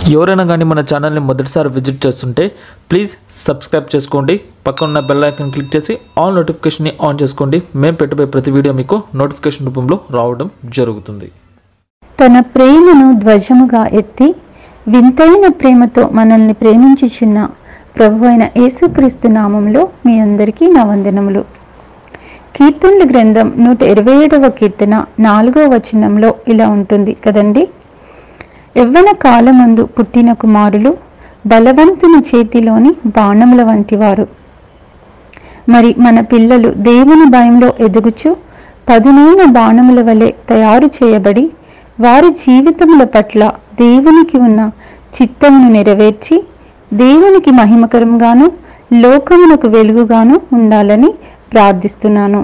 ఎవరైనా కానీ మన ఛానల్ని మొదటిసారి విజిట్ చేస్తుంటే ప్లీజ్ సబ్స్క్రైబ్ చేసుకోండి పక్కన ఉన్న బెల్ ఐకాన్ క్లిక్ చేసి ఆల్ నోటిఫికేషన్ని ఆన్ చేసుకోండి మేము పెట్టబోయే ప్రతి వీడియో మీకు నోటిఫికేషన్ రూపంలో రావడం జరుగుతుంది తన ప్రేమను ధ్వజముగా ఎత్తి వింతైన ప్రేమతో మనల్ని ప్రేమించుచున్న ప్రభు అయిన యేసుక్రీస్తు నామంలో మీ అందరికీ నా వందనములు కీర్తనల గ్రంథం నూట ఇరవై ఏడవ కీర్తన నాలుగో వచనంలో ఇలా ఉంటుంది కదండి యవ్వన కాలమందు పుట్టిన కుమారులు బలవంతుని చేతిలోని బాణముల వంటివారు మరి మన పిల్లలు దేవుని భయంలో ఎదుగుచు పదునైన బాణముల వలె తయారు చేయబడి వారి జీవితముల పట్ల దేవునికి ఉన్న చిత్తమును నెరవేర్చి దేవునికి మహిమకరంగాను లోకమునకు వెలుగుగాను ఉండాలని ప్రార్థిస్తున్నాను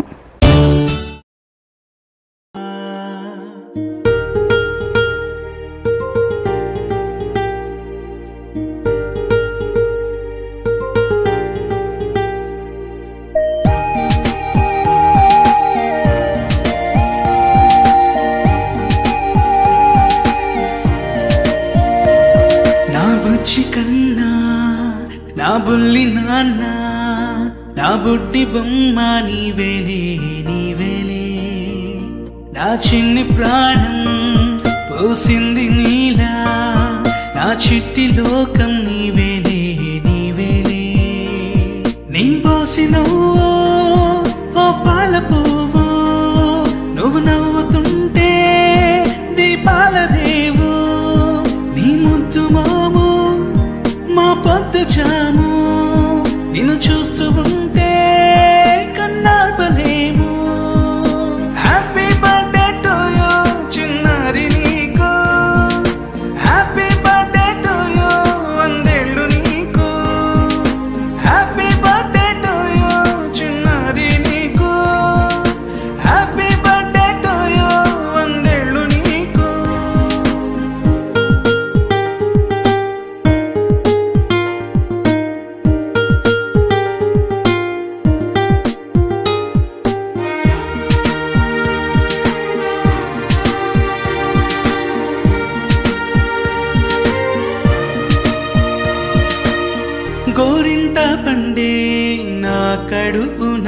నా బుజ్జి కన్నా నా బుల్లి నాన్న నా బుడ్డి బొమ్మ నీవేలే నీవేలే నా చిన్ని ప్రాణం పోసింది నీలా నా చిట్టి లోకం నీవేలే నీవేలే నీ పోసిన ఓ పాల పువ్వు నువ్వు నవ్వుతుంటే దీపాల రేవు నీ ముద్దు మాము మా పొద్దు జాము నిన్ను చూస్తూ ఉంటే కన్నార్పలేము హ్యాపీ బర్త్డే టు యూ చిన్నారి నీకు హ్యాపీ బర్త్డే టు యూ వందేళ్ళు నీకు హ్యాపీ బర్త్డే టు యూ చిన్నారి నీకు హ్యాపీ బర్త్డే టు యూ వందేళ్ళు నీకు గోరింత పండే నా కడుపున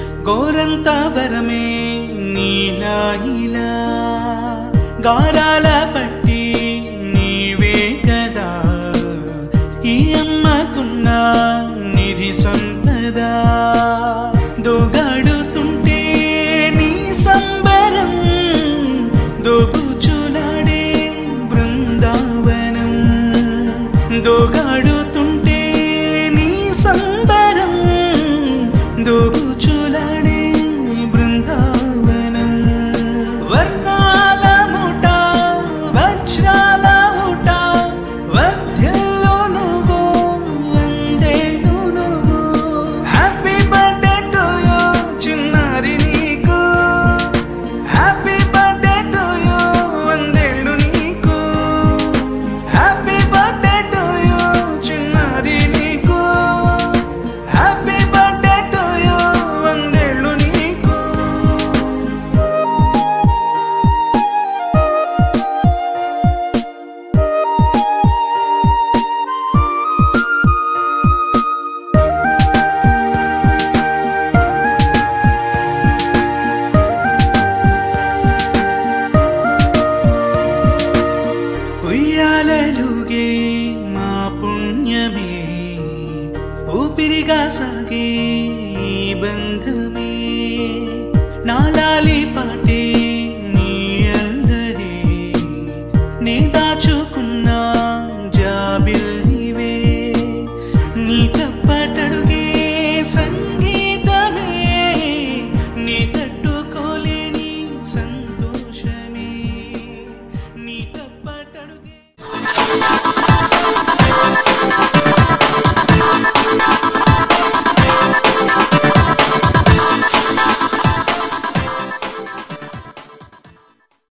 గోరంత వరమే నీలా ఇలా గారాల